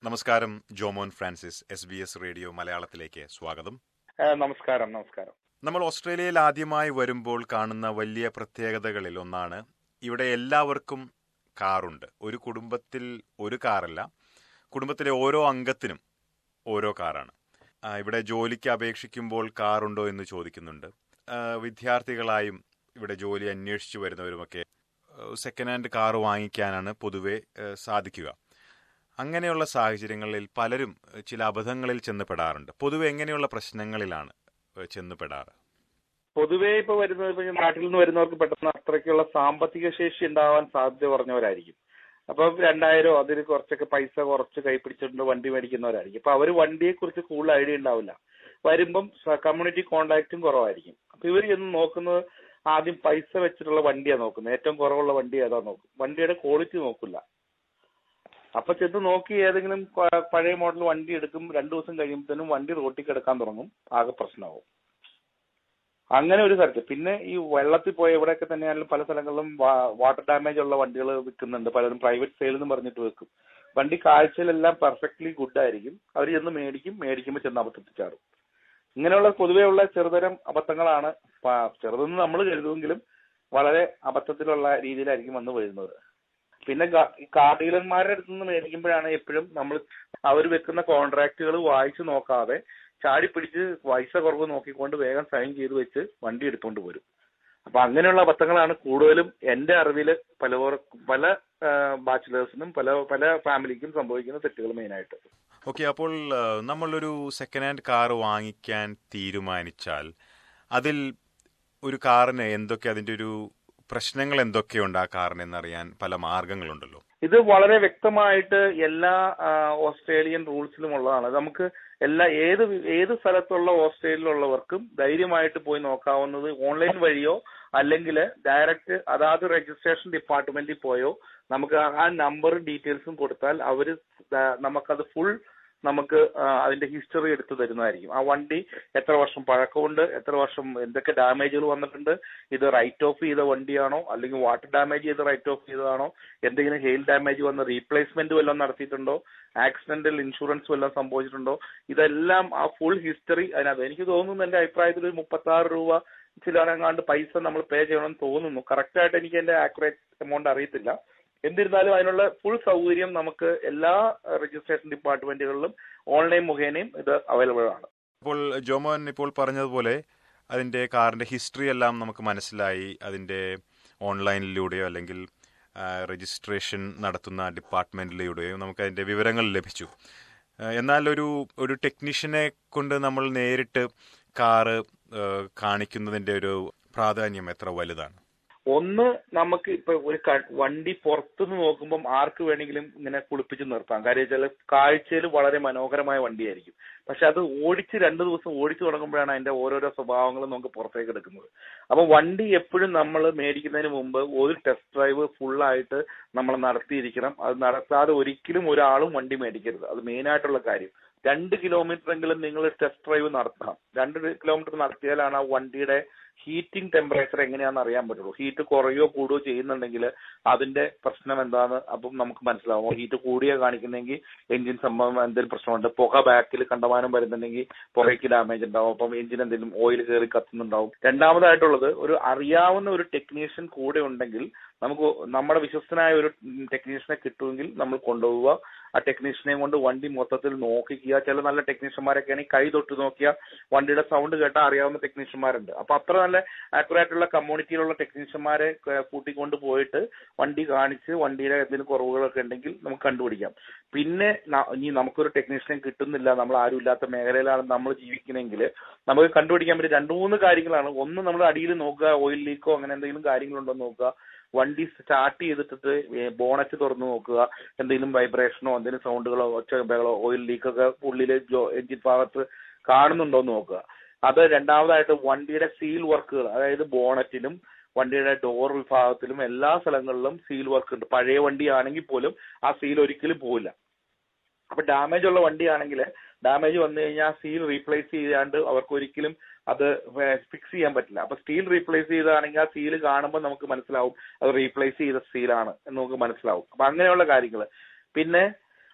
നമസ്കാരം Jomon Francis S B S radio മലയാളത്തിലേക്ക് സ്വാഗതം ആ, നമസ്കാരം നമസ്കാരം നമ്മൾ ഓസ്ട്രേലിയയിൽ ആദ്യമായി വരുമ്പോൾ കാണുന്ന വലിയ പ്രത്യേകതകളിൽ ഒന്നാണ് ഇവിടെ എല്ലാവർക്കും കാറുണ്ട് ഒരു കുടുംബത്തിൽ ഒരു കാറല്ല കുടുംബത്തിലെ ഓരോ അംഗത്തിനും ഓരോ കാറാണ് ആ, ഇവിടെ ജോലിക്ക് അപേക്ഷിക്കുമ്പോൾ കാറുണ്ടോ എന്ന് ചോദിക്കുന്നുണ്ട് ആ, വിദ്യാർത്ഥികളായും ഇവിടെ ജോലി അന്വേഷിച്ചു വരുന്നവരുമൊക്കെ സെക്കൻഡ് ഹാൻഡ് കാർ വാങ്ങിക്കാനാണ് പൊതുവെ ആ, സാധിക്കുക അങ്ങനെയുള്ള സാഹചര്യങ്ങളിൽ പലരും ഏഹ്, ചില അബദ്ധങ്ങളിൽ ചെന്നപ്പെടാറുണ്ട് പൊതുവെ എങ്ങനെയുള്ള പ്രശ്നങ്ങളിലാണ് ഏഹ്, ചെന്നപ്പെടാറ് പൊതുവേ ഇപ്പൊ വരുന്നത് ഇപ്പൊ ഈ നാട്ടിൽ നിന്ന് വരുന്നവർക്ക് പെട്ടെന്ന് അത്രയ്ക്കുള്ള സാമ്പത്തിക ശേഷി ഉണ്ടാവാൻ സാധ്യത കുറഞ്ഞവരായിരിക്കും അപ്പൊ രണ്ടായിരോ അതിൽ കുറച്ചൊക്കെ പൈസ കുറച്ച് കൈപ്പിടിച്ചിട്ടുണ്ട് വണ്ടി മേടിക്കുന്നവരായിരിക്കും അപ്പൊ അവര് വണ്ടിയെ കുറിച്ച് കൂടുതൽ ഐഡിയ ഉണ്ടാവില്ല വരുമ്പം കമ്മ്യൂണിറ്റി കോണ്ടാക്റ്റും കുറവായിരിക്കും അപ്പൊ ഇവർ ചെന്ന് നോക്കുന്നത് ആദ്യം പൈസ വെച്ചിട്ടുള്ള വണ്ടിയാണ് നോക്കുന്നത് ഏറ്റവും കുറവുള്ള വണ്ടി ഏതാ നോക്കും വണ്ടിയുടെ ക്വാളിറ്റി നോക്കില്ല അപ്പൊ ചെന്ന് നോക്കി ഏതെങ്കിലും പ- പഴയ മോഡൽ വണ്ടി എടുക്കും രണ്ടു ദിവസം കഴിയുമ്പോഴത്തേനും വണ്ടി റോട്ടിൽ കിടക്കാൻ തുടങ്ങും ആകെ പ്രശ്നമാവും അങ്ങനെ ഒരു സ്ഥലത്ത് പിന്നെ ഈ വെള്ളത്തിൽ പോയ ഇവിടെയൊക്കെ തന്നെയാണെങ്കിലും പല സ്ഥലങ്ങളിലും വാട്ടർ ഡാമേജ് ഉള്ള വണ്ടികൾ വിൽക്കുന്നുണ്ട് പലരും പ്രൈവറ്റ് സെയിൽ എന്ന് പറഞ്ഞിട്ട് വെക്കും വണ്ടി കാഴ്ചയിലെല്ലാം പെർഫെക്റ്റ്ലി ഗുഡ് ആയിരിക്കും അവർ ചെന്ന് മേടിക്കും മേടിക്കുമ്പോൾ ചെന്ന് അബദ്ധത്തിൽ ചാടും ഇങ്ങനെയുള്ള പൊതുവേ ഉള്ള ചെറുതരം അബദ്ധങ്ങളാണ് പ- ചെറുതെന്ന് നമ്മൾ കരുതുമെങ്കിലും വളരെ അബദ്ധത്തിലുള്ള രീതിയിലായിരിക്കും വന്ന് വീഴുന്നത് പിന്നെ ഗ- ഈ കാർ ഡീലർമാരുടെ അടുത്ത് നിന്ന് മേടിക്കുമ്പോഴാണ് എപ്പോഴും നമ്മൾ അവർ വെക്കുന്ന കോൺട്രാക്റ്റുകൾ വായിച്ചു നോക്കാതെ ചാടി പിടിച്ച് പൈസ കുറവ് നോക്കിക്കൊണ്ട് വേഗം സൈൻ ചെയ്ത് വെച്ച് വണ്ടി എടുത്തുകൊണ്ട് വരും അപ്പൊ അങ്ങനെയുള്ള അബദ്ധങ്ങളാണ് കൂടുതലും എന്റെ അറിവിൽ പല പല ബാച്ചിലേഴ്സിനും പല പല ഫാമിലിക്കും സംഭവിക്കുന്ന തെറ്റുകൾ മെയിനായിട്ട് ഓക്കെ അപ്പോൾ ഏഹ്, നമ്മളൊരു സെക്കൻഡ് ഹാൻഡ് കാർ വാങ്ങിക്കാൻ തീരുമാനിച്ചാൽ അതിൽ ഒരു കാറിന് എന്തൊക്കെ അതിന്റെ ഒരു പ്രശ്നങ്ങൾ എന്തൊക്കെയുണ്ട് ആ കാറിന് എന്നറിയാൻ പല മാർഗങ്ങളുണ്ടല്ലോ ഇത് വളരെ വ്യക്തമായിട്ട് എല്ലാ ആ, ഓസ്ട്രേലിയൻ റൂൾസിലും ഉള്ളതാണ് നമുക്ക് എല്ലാ ഏത് വി- ഏത് സ്ഥലത്തുള്ള ഓസ്ട്രേലിയയിലുള്ളവർക്കും ധൈര്യമായിട്ട് പോയി നോക്കാവുന്നത് ഓൺലൈൻ വഴിയോ അല്ലെങ്കിൽ ഡയറക്റ്റ് അതാത് രജിസ്ട്രേഷൻ ഡിപ്പാർട്ട്മെന്റിൽ പോയോ നമുക്ക് ആ- ആ നമ്പറും ഡീറ്റെയിൽസും കൊടുത്താൽ അവര് ദ- നമുക്കത് ഫുൾ നമുക്ക് ആ, അതിന്റെ ഹിസ്റ്ററി എടുത്തു തരുന്നതായിരിക്കും ആ വണ്ടി എത്ര വർഷം പഴക്കമുണ്ട് എത്ര വർഷം എന്തൊക്കെ ഡാമേജുകൾ വന്നിട്ടുണ്ട് ഇത് റൈറ്റ് ഓഫ് ചെയ്ത വണ്ടിയാണോ അല്ലെങ്കിൽ വാട്ടർ ഡാമേജ് ചെയ്ത് റൈറ്റ് ഓഫ് ചെയ്തതാണോ എന്തെങ്കിലും ഹെയിൽ ഡാമേജ് വന്ന് റീപ്ലേസ്മെന്റ് വല്ലതും നടത്തിയിട്ടുണ്ടോ ആക്സിഡന്റൽ ഇൻഷുറൻസ് വല്ലതും സംഭവിച്ചിട്ടുണ്ടോ ഇതെല്ലാം ആ ഫുൾ ഹിസ്റ്ററി അതിനകത്ത് എനിക്ക് തോന്നുന്നു എന്റെ അഭിപ്രായത്തിൽ ഒരു മുപ്പത്തി ആറ് രൂപ ചിലരെങ്ങാണ്ട് പൈസ നമ്മൾ പേ ചെയ്യണമെന്ന് തോന്നുന്നു കറക്റ്റ് ആയിട്ട് എനിക്ക് എന്റെ ആക്യുറേറ്റ് എമൗണ്ട് അറിയത്തില്ല എന്നിരുന്നാലും അതിനുള്ള ഫുൾ സൗകര്യം നമുക്ക് എല്ലാ രജിസ്ട്രേഷൻ ഡിപ്പാർട്ട്മെന്റുകളിലും ഓൺലൈൻ മുഖേനയും ഇത് അവൈലബിൾ ആണ് അപ്പോൾ ജോമോൻ ഇപ്പോൾ പറഞ്ഞതുപോലെ അതിന്റെ കാറിന്റെ ഹിസ്റ്ററി എല്ലാം നമുക്ക് മനസ്സിലായി അതിന്റെ ഓൺലൈനിലൂടെയോ അല്ലെങ്കിൽ ആ, രജിസ്ട്രേഷൻ നടത്തുന്ന ഡിപ്പാർട്ട്മെന്റിലൂടെയോ നമുക്ക് അതിന്റെ വിവരങ്ങൾ ലഭിച്ചു ആ, എന്നാൽ ഒരു ഒരു ടെക്നീഷ്യനെ കൊണ്ട് നമ്മൾ നേരിട്ട് കാറ് ആ, കാണിക്കുന്നതിന്റെ ഒരു പ്രാധാന്യം എത്ര വലുതാണ് ഒന്ന് നമുക്ക് ഇപ്പൊ ഒരു ക- വണ്ടി പുറത്തുനിന്ന് നോക്കുമ്പോൾ ആർക്ക് വേണമെങ്കിലും ഇങ്ങനെ കുളിപ്പിച്ച് നിർത്താം കാര്യം വെച്ചാൽ കാഴ്ചയിൽ വളരെ മനോഹരമായ വണ്ടിയായിരിക്കും പക്ഷെ അത് ഓടിച്ച് രണ്ടു ദിവസം ഓടിച്ചു തുടങ്ങുമ്പോഴാണ് അതിന്റെ ഓരോരോ സ്വഭാവങ്ങളും നമുക്ക് പുറത്തേക്ക് എടുക്കുന്നത് അപ്പൊ വണ്ടി എപ്പോഴും നമ്മൾ മേടിക്കുന്നതിന് മുമ്പ് ഒരു ടെസ്റ്റ് ഡ്രൈവ് ഫുള്ളായിട്ട് നമ്മൾ നടത്തിയിരിക്കണം അത് നടത്താതെ ഒരിക്കലും ഒരാളും വണ്ടി മേടിക്കരുത് അത് മെയിൻ ആയിട്ടുള്ള കാര്യം രണ്ട് കിലോമീറ്റർ എങ്കിലും നിങ്ങൾ ടെസ്റ്റ് ഡ്രൈവ് നടത്തണം രണ്ട് കിലോമീറ്റർ നടത്തിയാലാണ് ആ വണ്ടിയുടെ ഹീറ്റിംഗ് ടെമ്പറേച്ചർ എങ്ങനെയാണെന്ന് അറിയാൻ പറ്റുള്ളൂ ഹീറ്റ് കുറയോ കൂടുകയോ ചെയ്യുന്നുണ്ടെങ്കിൽ അതിന്റെ പ്രശ്നം എന്താന്ന് അപ്പം നമുക്ക് മനസ്സിലാവും ഹീറ്റ് കൂടിയ കാണിക്കുന്നെങ്കിൽ എഞ്ചിൻ സംഭവം എന്തെങ്കിലും പ്രശ്നമുണ്ട് പുക ബാക്കിൽ കണ്ടമാനം വരുന്നുണ്ടെങ്കിൽ പുകയ്ക്ക് ഡാമേജ് ഉണ്ടാവും അപ്പം എഞ്ചിൻ എന്തെങ്കിലും ഓയിൽ കയറി കത്തുന്നുണ്ടാവും രണ്ടാമതായിട്ടുള്ളത് ഒരു അറിയാവുന്ന ഒരു ടെക്നീഷ്യൻ കൂടെ ഉണ്ടെങ്കിൽ നമുക്ക് നമ്മുടെ വിശ്വസ്തനായ ഒരു ടെക്നീഷ്യനെ കിട്ടുമെങ്കിൽ നമ്മൾ കൊണ്ടുപോവുക ആ ടെക്നീഷ്യനെയും കൊണ്ട് വണ്ടി മൊത്തത്തിൽ നോക്കിക്കുക ചില നല്ല ടെക്നീഷ്യന്മാരൊക്കെ ആണെങ്കിൽ കൈ തൊട്ട് നോക്കിയാൽ വണ്ടിയുടെ സൗണ്ട് കേട്ടാൽ അറിയാവുന്ന ടെക്നീഷ്യന്മാരുണ്ട് അപ്പൊ അത്ര നല്ല ആക്യുറേറ്റ് ഉള്ള കമ്മ്യൂണിറ്റിയിലുള്ള ടെക്നീഷ്യന്മാരെ ക- കൂട്ടിക്കൊണ്ട് പോയിട്ട് വണ്ടി കാണിച്ച് വണ്ടിയുടെ എന്തെങ്കിലും കുറവുകളൊക്കെ ഉണ്ടെങ്കിൽ നമുക്ക് കണ്ടുപിടിക്കാം പിന്നെ ന- ഇനി നമുക്കൊരു ടെക്നീഷ്യനെ കിട്ടുന്നില്ല നമ്മൾ ആരും ഇല്ലാത്ത മേഖലയിലാണ് നമ്മൾ ജീവിക്കുന്നതെങ്കിൽ നമുക്ക് കണ്ടുപിടിക്കാൻ പറ്റിയ രണ്ട് മൂന്ന് കാര്യങ്ങളാണ് ഒന്ന് നമ്മൾ അടിയിൽ നോക്കുക ഓയിൽ ലീക്കോ അങ്ങനെ എന്തെങ്കിലും കാര്യങ്ങളുണ്ടോ എന്ന് നോക്കുക വണ്ടി സ്റ്റാർട്ട് ചെയ്തിട്ട് ബോണറ്റ് തുറന്നു നോക്കുക എന്തെങ്കിലും വൈബ്രേഷനോ എന്തെങ്കിലും സൗണ്ടുകളോ ഒച്ച ബഹളോ ഓയിൽ ലീക്കൊക്കെ ഉള്ളില് എഞ്ചിൻ ഭാഗത്ത് കാണുന്നുണ്ടോ എന്ന് നോക്കുക അത് രണ്ടാമതായിട്ട് വണ്ടിയുടെ സീൽ വർക്കുകൾ അതായത് ബോണറ്റിലും വണ്ടിയുടെ ഡോർ വിഭാഗത്തിലും എല്ലാ സ്ഥലങ്ങളിലും സീൽ വർക്ക് ഉണ്ട് പഴയ വണ്ടിയാണെങ്കിൽ പോലും ആ സീൽ ഒരിക്കലും പോവില്ല അപ്പൊ ഡാമേജ് ഉള്ള വണ്ടിയാണെങ്കിൽ ഡാമേജ് വന്നു കഴിഞ്ഞാൽ സീൽ റീപ്ലേസ് ചെയ്യാണ്ട് അവർക്ക് ഒരിക്കലും അത് ഫിക്സ് ചെയ്യാൻ പറ്റില്ല അപ്പൊ സ്റ്റീൽ റീപ്ലേസ് ചെയ്താണെങ്കിൽ ആ സീൽ കാണുമ്പോൾ നമുക്ക് മനസ്സിലാവും അത് റീപ്ലേസ് ചെയ്ത സീലാണ് എന്ന് നമുക്ക് മനസ്സിലാവും അപ്പൊ അങ്ങനെയുള്ള കാര്യങ്ങൾ പിന്നെ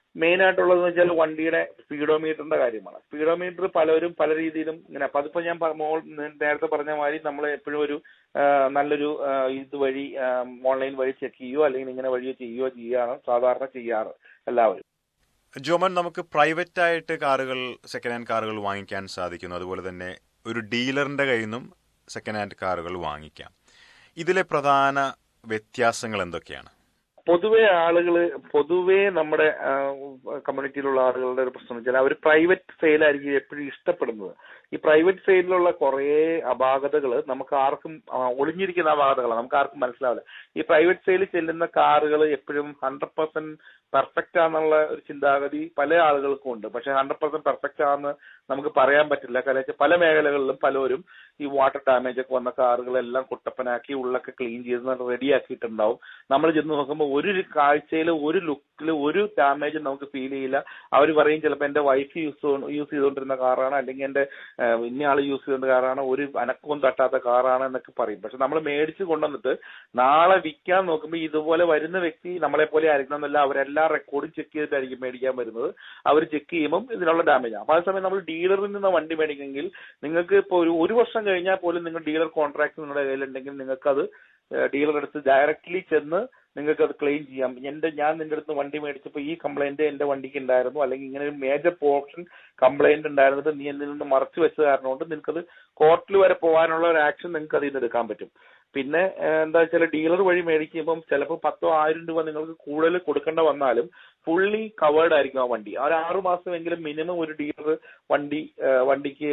മെയിൻ ആയിട്ടുള്ളതെന്ന് വെച്ചാൽ വണ്ടിയുടെ സ്പീഡോമീറ്ററിന്റെ കാര്യമാണ് സ്പീഡോമീറ്റർ പലരും പല രീതിയിലും ഇങ്ങനെ അപ്പൊ അതിപ്പോ ഞാൻ പ- മോൾ നേരത്തെ പറഞ്ഞ മാതിരി നമ്മൾ എപ്പോഴും ഒരു ആ, നല്ലൊരു ആ, ഇത് വഴി ഓൺലൈൻ വഴി ചെക്ക് ചെയ്യുകയോ അല്ലെങ്കിൽ ഇങ്ങനെ വഴി ചെയ്യുകയോ ചെയ്യാണ് സാധാരണ ചെയ്യാറ് എല്ലാവരും ജോമൻ നമുക്ക് പ്രൈവറ്റ് ആയിട്ട് കാറുകൾ സെക്കൻഡ് ഹാൻഡ് കാറുകൾ വാങ്ങിക്കാൻ സാധിക്കുന്നു അതുപോലെ തന്നെ ഒരു ഡീലറിന്റെ കയ്യിൽ നിന്നും സെക്കൻഡ് ഹാൻഡ് കാറുകൾ വാങ്ങിക്കാം ഇതിലെ പ്രധാന വ്യത്യാസങ്ങൾ എന്തൊക്കെയാണ് പൊതുവെ ആളുകള് പൊതുവെ നമ്മുടെ ആ, കമ്മ്യൂണിറ്റിയിലുള്ള ആളുകളുടെ ഒരു പ്രശ്നം വെച്ചാൽ അവർ പ്രൈവറ്റ് സെയിൽ ആയിരിക്കും എപ്പോഴും ഇഷ്ടപ്പെടുന്നത് ഈ പ്രൈവറ്റ് സെയിലിലുള്ള കുറേ അപാകതകൾ നമുക്ക് ആർക്കും ആ, ഒളിഞ്ഞിരിക്കുന്ന അപാകതകളാണ് നമുക്ക് ആർക്കും മനസ്സിലാവില്ല ഈ പ്രൈവറ്റ് സെയിലിൽ ചെല്ലുന്ന കാറുകൾ എപ്പോഴും ഹൺഡ്രഡ് പെർസെന്റ് പെർഫെക്റ്റ് ആണെന്നുള്ള ഒരു ചിന്താഗതി പല ആളുകൾക്കും ഉണ്ട് പക്ഷെ ഹൺഡ്രഡ് പെർസെന്റ് പെർഫെക്റ്റ് ആണെന്ന് നമുക്ക് പറയാൻ പറ്റില്ല കാരണം വെച്ചാൽ പല മേഖലകളിലും പലരും ഈ വാട്ടർ ഡാമേജ് ഒക്കെ വന്ന കാറുകളെല്ലാം കുട്ടപ്പനാക്കി ഉള്ളൊക്കെ ക്ലീൻ ചെയ്ത് റെഡിയാക്കിയിട്ടുണ്ടാവും നമ്മൾ ചെന്ന് നോക്കുമ്പോൾ ഒരു കാഴ്ചയിൽ ഒരു ലുക്കിൽ ഒരു ഡാമേജും നമുക്ക് ഫീൽ ചെയ്യില്ല അവർ പറയും ചിലപ്പോൾ എന്റെ വൈഫ് യൂസ് യൂസ് ചെയ്തുകൊണ്ടിരുന്ന കാറാണ് അല്ലെങ്കിൽ എന്റെ ഏഹ്, ഇന്ന ആൾ യൂസ് ചെയ്തുകൊണ്ട് കാറാണ് ഒരു അനക്കവും തട്ടാത്ത കാറാണ് എന്നൊക്കെ പറയും പക്ഷെ നമ്മൾ മേടിച്ച് കൊണ്ടുവന്നിട്ട് നാളെ വിൽക്കാൻ നോക്കുമ്പോൾ ഇതുപോലെ വരുന്ന വ്യക്തി നമ്മളെ പോലെ ആയിരിക്കണം എന്നല്ല അവരെല്ലാ റെക്കോർഡും ചെക്ക് ചെയ്തിട്ടായിരിക്കും മേടിക്കാൻ വരുന്നത് അവർ ചെക്ക് ചെയ്യുമ്പോൾ ഇതിനുള്ള ഡാമേജ് അപ്പൊ അതേസമയം നമ്മൾ ഡീലറിൽ നിന്ന് വണ്ടി മേടിക്കുമെങ്കിൽ നിങ്ങൾക്ക് ഇപ്പോൾ ഒരു ഒരു വർഷം കഴിഞ്ഞാൽ പോലും നിങ്ങൾ ഡീലർ കോൺട്രാക്ട് നിങ്ങളുടെ കയ്യിലുണ്ടെങ്കിൽ നിങ്ങൾക്കത് ഡീലർ അടുത്ത് ഡയറക്റ്റ്ലി ചെന്ന് നിങ്ങൾക്ക് അത് ക്ലെയിം ചെയ്യാം എന്റെ ഞാൻ നിന്റെ അടുത്ത് വണ്ടി മേടിച്ചപ്പോൾ ഈ കംപ്ലൈന്റ് എന്റെ വണ്ടിക്ക് ഉണ്ടായിരുന്നു അല്ലെങ്കിൽ ഇങ്ങനെ ഒരു മേജർ പോർഷൻ കംപ്ലൈന്റ് ഉണ്ടായിരുന്നിട്ട് നീ എന്നിൽ നിന്ന് മറച്ചു വെച്ച കാരണം കൊണ്ട് നിനക്കത് കോർട്ടിൽ വരെ പോകാനുള്ള ഒരു ആക്ഷൻ നിങ്ങൾക്ക് അതിൽ നിന്ന് എടുക്കാൻ പറ്റും പിന്നെ ഏഹ്, എന്താ വെച്ചാൽ ഡീലർ വഴി മേടിക്കുമ്പം ചിലപ്പോൾ പത്തോ ആയിരം രൂപ നിങ്ങൾക്ക് കൂടുതൽ കൊടുക്കേണ്ട വന്നാലും ഫുള്ളി കവേർഡ് ആയിരിക്കും ആ വണ്ടി ആ ഒരു ആറു മാസമെങ്കിലും മിനിമം ഒരു ഡീലർ വണ്ടി ഏഹ്, വണ്ടിക്ക്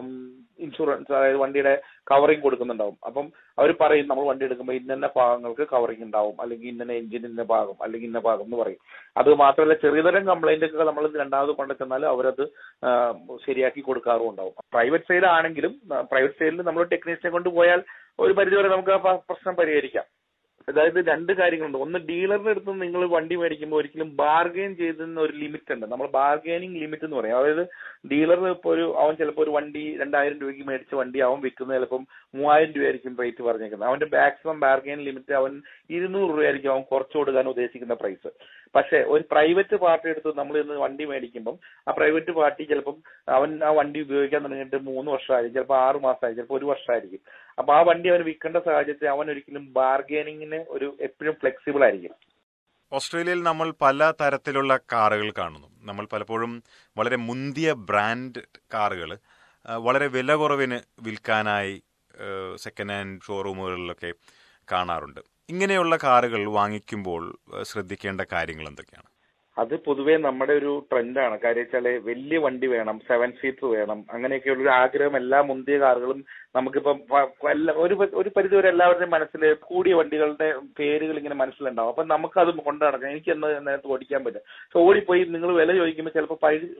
ഇൻഷുറൻസ് അതായത് വണ്ടിയുടെ കവറിങ് കൊടുക്കുന്നുണ്ടാവും അപ്പം അവർ പറയും നമ്മൾ വണ്ടി എടുക്കുമ്പോൾ ഇന്ന ഭാഗങ്ങൾക്ക് കവറിങ് ഉണ്ടാവും അല്ലെങ്കിൽ ഇന്ന എഞ്ചിൻ ഇന്ന ഭാഗം അല്ലെങ്കിൽ ഇന്ന ഭാഗം എന്ന് പറയും അത് മാത്രമല്ല ചെറിയതരം കംപ്ലൈന്റ് ഒക്കെ നമ്മൾ രണ്ടാമത് കൊണ്ടു ചെന്നാൽ അവരത് ആ, ശരിയാക്കി കൊടുക്കാറും ഉണ്ടാവും പ്രൈവറ്റ് സെയിൽ ആണെങ്കിലും പ്രൈവറ്റ് സെയിലിൽ നമ്മൾ ടെക്നീഷ്യനെ കൊണ്ട് പോയാൽ ഒരു പരിധിവരെ നമുക്ക് ആ പ- പ്രശ്നം പരിഹരിക്കാം അതായത് രണ്ട് കാര്യങ്ങളുണ്ട് ഒന്ന് ഡീലറിന്റെ അടുത്ത് നിങ്ങൾ വണ്ടി മേടിക്കുമ്പോൾ ഒരിക്കലും ബാർഗെയിൻ ചെയ്തുന്ന ഒരു ലിമിറ്റ് ഉണ്ട് നമ്മൾ ബാർഗെയിനിങ് ലിമിറ്റ് എന്ന് പറയും അതായത് ഡീലർ ഇപ്പോൾ ഒരു അവൻ ചിലപ്പോൾ ഒരു വണ്ടി രണ്ടായിരം രൂപയ്ക്ക് മേടിച്ച വണ്ടി അവൻ വിൽക്കുന്നത് ചിലപ്പം മൂവായിരം രൂപയായിരിക്കും റേറ്റ് പറഞ്ഞേക്കുന്നത് അവന്റെ മാക്സിമം ബാർഗെയിൻ ലിമിറ്റ് അവൻ ഇരുന്നൂറ് രൂപയായിരിക്കും അവൻ കുറച്ച് കൊടുക്കാൻ ഉദ്ദേശിക്കുന്ന പ്രൈസ് പക്ഷെ ഒരു പ്രൈവറ്റ് പാർട്ടി എടുത്ത് നമ്മൾ ഇന്ന് വണ്ടി മേടിക്കുമ്പം ആ പ്രൈവറ്റ് പാർട്ടി ചിലപ്പം അവൻ ആ വണ്ടി ഉപയോഗിക്കാൻ തുടങ്ങിയിട്ട് മൂന്ന് വർഷമായിരിക്കും ചിലപ്പോൾ ആറ് മാസമായിരിക്കും ചിലപ്പോൾ ഒരു വർഷമായിരിക്കും അപ്പൊ ആ വണ്ടി അവൻ വിൽക്കേണ്ട സാഹചര്യത്തിൽ അവൻ ഒരിക്കലും ബാർഗെയിനിങ്ങിന് ഒരു എപ്പോഴും ഫ്ലെക്സിബിൾ ആയിരിക്കും ഓസ്ട്രേലിയയിൽ നമ്മൾ പല തരത്തിലുള്ള കാറുകൾ കാണുന്നു നമ്മൾ പലപ്പോഴും വളരെ മുന്തിയ ബ്രാൻഡ് കാറുകൾ വളരെ വില കുറവിന് വിൽക്കാനായി സെക്കൻഡ് ഹാൻഡ് ഷോറൂമുകളിലൊക്കെ കാണാറുണ്ട് ഇങ്ങനെയുള്ള കാറുകൾ വാങ്ങിക്കുമ്പോൾ ഏഹ്, ശ്രദ്ധിക്കേണ്ട കാര്യങ്ങൾ എന്തൊക്കെയാണ് അത് പൊതുവേ നമ്മുടെ ഒരു ട്രെൻഡാണ് കാര്യം വെച്ചാല് വലിയ വണ്ടി വേണം സെവൻ സീറ്റർ വേണം അങ്ങനെയൊക്കെയുള്ള ഒരു ആഗ്രഹം എല്ലാ മുന്തിയ കാറുകളും നമുക്കിപ്പം പ- എല്ലാ- ഒരു പ- ഒരു പരിധി വരെ എല്ലാവരുടെയും മനസ്സിൽ കൂടിയ വണ്ടികളുടെ പേരുകൾ ഇങ്ങനെ മനസ്സിലുണ്ടാവും അപ്പൊ നമുക്കത് കൊണ്ടു നടക്കാം എനിക്ക് എന്ന് നേരത്തെ ഓടിക്കാൻ പറ്റും പക്ഷെ ഓടിപ്പോയി നിങ്ങൾ വില ചോദിക്കുമ്പോൾ ചിലപ്പോൾ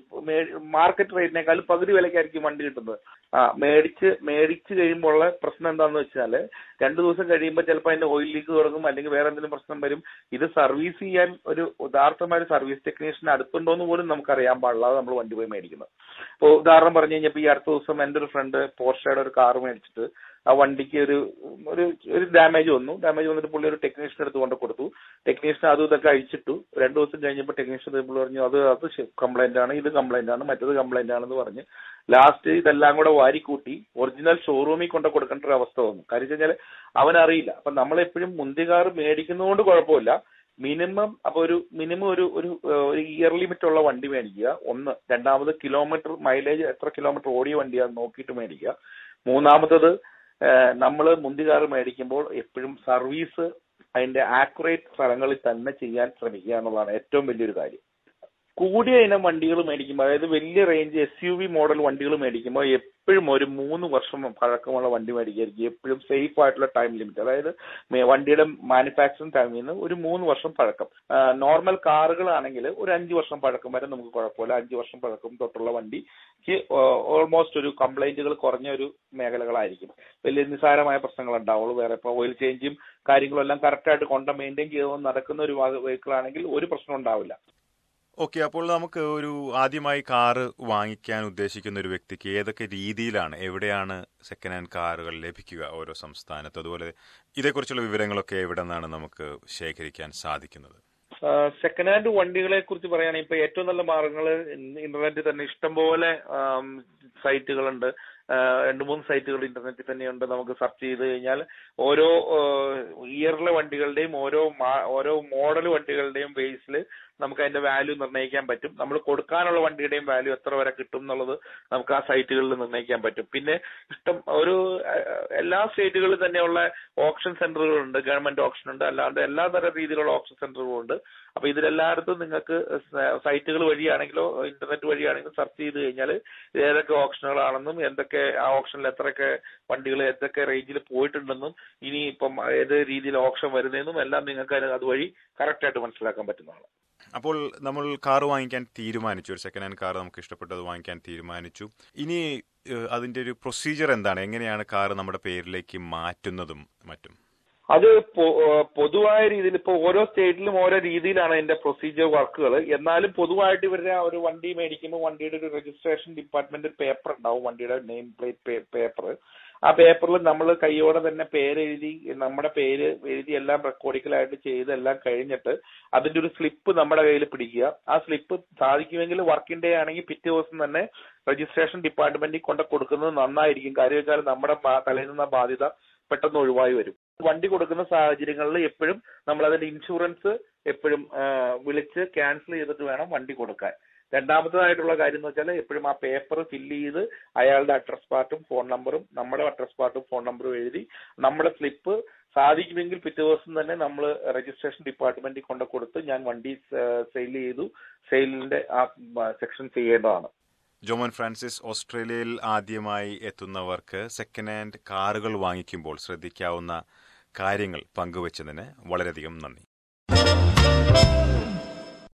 മാർക്കറ്റ് റേറ്റിനേക്കാളും പകുതി വിലക്കായിരിക്കും വണ്ടി കിട്ടുന്നത് ആ മേടിച്ച് മേടിച്ച് കഴിയുമ്പോൾ ഉള്ള പ്രശ്നം എന്താണെന്ന് വെച്ചാൽ രണ്ടു ദിവസം കഴിയുമ്പോൾ ചിലപ്പോൾ അതിന്റെ ഓയിൽ ലീക്ക് തുടങ്ങും അല്ലെങ്കിൽ വേറെ എന്തെങ്കിലും പ്രശ്നം വരും ഇത് സർവീസ് ചെയ്യാൻ ഒരു ഉദാർത്ഥമായ ഒരു സർവീസ് ടെക്നീഷ്യൻ അടുത്തുണ്ടോ എന്ന് പോലും നമുക്കറിയാൻ പാടില്ലാതെ നമ്മൾ വണ്ടി പോയി മേടിക്കുന്നത് ഇപ്പോൾ ഉദാഹരണം പറഞ്ഞു കഴിഞ്ഞപ്പോൾ ഈ അടുത്ത ദിവസം എൻ്റെ ഒരു ഫ്രണ്ട് പോർഷയുടെ ഒരു കാർ മേടിച്ചിട്ട് ആ വണ്ടിക്ക് ഒരു ഒരു ഒരു ഡാമേജ് വന്നു ഡാമേജ് വന്നിട്ട് പുള്ളി ഒരു ടെക്നീഷ്യൻ എടുത്ത് കൊണ്ട് കൊടുത്തു ടെക്നീഷ്യൻ അതും ഇതൊക്കെ അഴിച്ചിട്ടു രണ്ടു ദിവസം കഴിഞ്ഞപ്പോൾ ടെക്നീഷ്യൻ പുള്ളി പറഞ്ഞു അത് അത് കംപ്ലൈന്റ് ആണ് ഇത് കംപ്ലൈന്റ് ആണ് മറ്റത് കംപ്ലൈന്റ് ആണെന്ന് പറഞ്ഞ് ലാസ്റ്റ് ഇതെല്ലാം കൂടെ വാരിക്കൂട്ടി ഒറിജിനൽ ഷോറൂമിൽ കൊണ്ട് കൊടുക്കേണ്ട ഒരു അവസ്ഥ വന്നു കാര്യം വെച്ച് കഴിഞ്ഞാൽ അവനറിയില്ല അപ്പൊ നമ്മളെപ്പോഴും മുന്തിയ കാർ മേടിക്കുന്നതുകൊണ്ട് കുഴപ്പമില്ല മിനിമം അപ്പൊ ഒരു മിനിമം ഒരു ഒരു ഏഹ്, ഒരു ഇയർ ലിമിറ്റ് ഉള്ള വണ്ടി മേടിക്കുക ഒന്ന് രണ്ടാമത് കിലോമീറ്റർ മൈലേജ് എത്ര കിലോമീറ്റർ ഓടിയ വണ്ടിയാന്ന് നോക്കിയിട്ട് മേടിക്കുക മൂന്നാമത്തത് നമ്മൾ മുന്തി കാർ മേടിക്കുമ്പോൾ എപ്പോഴും സർവീസ് അതിന്റെ ആക്യുറേറ്റ് സ്ഥലങ്ങളിൽ തന്നെ ചെയ്യാൻ ശ്രമിക്കുക എന്നുള്ളതാണ് ഏറ്റവും വലിയൊരു കാര്യം കൂടിയ ഇനം വണ്ടികൾ മേടിക്കുമ്പോൾ അതായത് വലിയ range S U V model വണ്ടികൾ മേടിക്കുമ്പോൾ എപ്പോഴും ഒരു മൂന്ന് വർഷം പഴക്കമുള്ള വണ്ടി മേടിക്കുകയായിരിക്കും എപ്പോഴും സേഫ് ആയിട്ടുള്ള ടൈം ലിമിറ്റ് അതായത് മേ- വണ്ടിയുടെ മാനുഫാക്ചറിംഗ് ടൈമിൽ നിന്ന് ഒരു മൂന്ന് വർഷം പഴക്കം നോർമൽ കാറുകളാണെങ്കിൽ ഒരു അഞ്ച് വർഷം പഴക്കം വരെ നമുക്ക് കുഴപ്പമില്ല അഞ്ച് വർഷം പഴക്കം തൊട്ടുള്ള വണ്ടിക്ക് ഓൾമോസ്റ്റ് ഒരു കംപ്ലൈന്റുകൾ കുറഞ്ഞ ഒരു മേഖലകളായിരിക്കും വലിയ നിസ്സാരമായ പ്രശ്നങ്ങൾ ഉണ്ടാവുള്ളൂ വേറെ ഇപ്പോൾ ഓയിൽ ചേഞ്ചും കാര്യങ്ങളും എല്ലാം കറക്റ്റായിട്ട് കൊണ്ട് മെയിൻറ്റെയിൻ ചെയ്ത് നടക്കുന്ന ഒരു വെഹിക്കിൾ ആണെങ്കിൽ ഒരു പ്രശ്നം ഉണ്ടാവില്ല ഓക്കെ അപ്പോൾ നമുക്ക് ഒരു ആദ്യമായി കാറ് വാങ്ങിക്കാൻ ഉദ്ദേശിക്കുന്ന ഒരു വ്യക്തിക്ക് ഏതൊക്കെ രീതിയിലാണ് എവിടെയാണ് സെക്കൻഡ് ഹാൻഡ് കാറുകൾ ലഭിക്കുക ഓരോ സംസ്ഥാനത്ത് അതുപോലെ ഇതേക്കുറിച്ചുള്ള വിവരങ്ങളൊക്കെ എവിടെ നിന്നാണ് നമുക്ക് ശേഖരിക്കാൻ സാധിക്കുന്നത് സെക്കൻഡ് ഹാൻഡ് വണ്ടികളെ കുറിച്ച് പറയുകയാണെങ്കിൽ ഇപ്പൊ ഏറ്റവും നല്ല മാർഗങ്ങൾ ഇന്റർനെറ്റിൽ തന്നെ ഇഷ്ടംപോലെ സൈറ്റുകളുണ്ട് രണ്ട് മൂന്ന് സൈറ്റുകൾ ഇന്റർനെറ്റിൽ തന്നെയുണ്ട് നമുക്ക് സെർച്ച് ചെയ്ത് കഴിഞ്ഞാൽ ഓരോ ഇയറിലെ വണ്ടികളുടെയും ഓരോ ഓരോ മോഡൽ വണ്ടികളുടെയും ബേസിൽ നമുക്ക് അതിന്റെ വാല്യൂ നിർണ്ണയിക്കാൻ പറ്റും നമ്മൾ കൊടുക്കാനുള്ള വണ്ടിയുടെയും വാല്യൂ എത്ര വരെ കിട്ടും എന്നുള്ളത് നമുക്ക് ആ സൈറ്റുകളിൽ നിർണ്ണയിക്കാൻ പറ്റും പിന്നെ ഇഷ്ടം ഒരു എല്ലാ സ്റ്റേറ്റുകളിൽ തന്നെയുള്ള ഓപ്ഷൻ സെന്ററുകളുണ്ട് ഗവൺമെന്റ് ഓപ്ഷൻ ഉണ്ട് അല്ലാണ്ട് എല്ലാ തരം രീതിയിലുള്ള ഓപ്ഷൻ സെന്ററുകളുണ്ട് അപ്പൊ ഇതിലെല്ലായിടത്തും നിങ്ങൾക്ക് സൈറ്റുകൾ വഴിയാണെങ്കിലോ ഇന്റർനെറ്റ് വഴിയാണെങ്കിലും സെർച്ച് ചെയ്ത് കഴിഞ്ഞാൽ ഏതൊക്കെ ഓപ്ഷനുകളാണെന്നും എന്തൊക്കെ ആ ഓപ്ഷനിൽ എത്രയൊക്കെ വണ്ടികൾ ഏതൊക്കെ റേഞ്ചിൽ പോയിട്ടുണ്ടെന്നും ഇനി ഇപ്പം ഏത് രീതിയിൽ ഓപ്ഷൻ വരുന്നതെന്നും എല്ലാം നിങ്ങൾക്ക് അതുവഴി കറക്റ്റ് ആയിട്ട് മനസ്സിലാക്കാൻ പറ്റുന്നതാണ് അപ്പോൾ നമ്മൾ കാർ വാങ്ങിക്കാൻ തീരുമാനിച്ചു ഒരു സെക്കൻഡ് ഹാൻഡ് കാർ നമുക്ക് ഇഷ്ടപ്പെട്ടത് വാങ്ങിക്കാൻ തീരുമാനിച്ചു ഇനി അതിന്റെ ഒരു പ്രൊസീജിയർ എന്താണ് എങ്ങനെയാണ് കാർ നമ്മുടെ പേരിലേക്ക് മാറ്റുന്നതും മറ്റും അത് പൊതുവായ രീതിയിൽ ഇപ്പൊ ഓരോ സ്റ്റേറ്റിലും ഓരോ രീതിയിലാണ് അതിന്റെ പ്രൊസീജിയർ വർക്കുകൾ എന്നാലും പൊതുവായിട്ട് ഇവരുടെ ഒരു വണ്ടി മേടിക്കുമ്പോൾ വണ്ടിയുടെ ഒരു രജിസ്ട്രേഷൻ ഡിപ്പാർട്ട്മെന്റ് പേപ്പർ ഉണ്ടാവും വണ്ടിയുടെ നെയിം പ്ലേറ്റ് പേപ്പർ ആ പേപ്പറിൽ നമ്മൾ കൈയോടെ തന്നെ പേരെഴുതി നമ്മുടെ പേര് എഴുതി എല്ലാം റെക്കോർഡിക്കലായിട്ട് ചെയ്ത് എല്ലാം കഴിഞ്ഞിട്ട് അതിന്റെ ഒരു സ്ലിപ്പ് നമ്മുടെ കയ്യിൽ പിടിക്കുക ആ സ്ലിപ്പ് സാധിക്കുമെങ്കിൽ വർക്കിംഗ് ഡേ ആണെങ്കിൽ പിറ്റേ ദിവസം തന്നെ രജിസ്ട്രേഷൻ ഡിപ്പാർട്ട്മെന്റിൽ കൊണ്ട് കൊടുക്കുന്നത് നന്നായിരിക്കും കാര്യം വെച്ചാൽ നമ്മുടെ തലയിൽ നിന്ന ബാധ്യത പെട്ടെന്ന് ഒഴിവായി വരും വണ്ടി കൊടുക്കുന്ന സാഹചര്യങ്ങളിൽ എപ്പോഴും നമ്മൾ അതിന്റെ ഇൻഷുറൻസ് എപ്പോഴും വിളിച്ച് ക്യാൻസൽ ചെയ്തിട്ട് വേണം വണ്ടി കൊടുക്കാൻ രണ്ടാമത്തേതായിട്ടുള്ള കാര്യം എന്ന് വെച്ചാൽ എപ്പോഴും ആ പേപ്പർ ഫില്ല് ചെയ്ത് അയാളുടെ അഡ്രസ് പാർട്ടും ഫോൺ നമ്പറും നമ്മുടെ അഡ്രസ് പാർട്ടും ഫോൺ നമ്പറും എഴുതി നമ്മുടെ സ്ലിപ്പ് സാധിക്കുമെങ്കിൽ പിറ്റേ ദിവസം തന്നെ നമ്മൾ രജിസ്ട്രേഷൻ ഡിപ്പാർട്ട്മെന്റിൽ കൊണ്ട് കൊടുത്ത് ഞാൻ വണ്ടി സെയിൽ ചെയ്തു സെയിലിന്റെ ആ സെക്ഷൻ ചെയ്യേണ്ടതാണ് ജോമോൻ ഫ്രാൻസിസ് ഓസ്ട്രേലിയയിൽ ആദ്യമായി എത്തുന്നവർക്ക് സെക്കൻഡ് ഹാൻഡ് കാറുകൾ വാങ്ങിക്കുമ്പോൾ ശ്രദ്ധിക്കാവുന്ന കാര്യങ്ങൾ പങ്കുവച്ചതിന് വളരെയധികം നന്ദി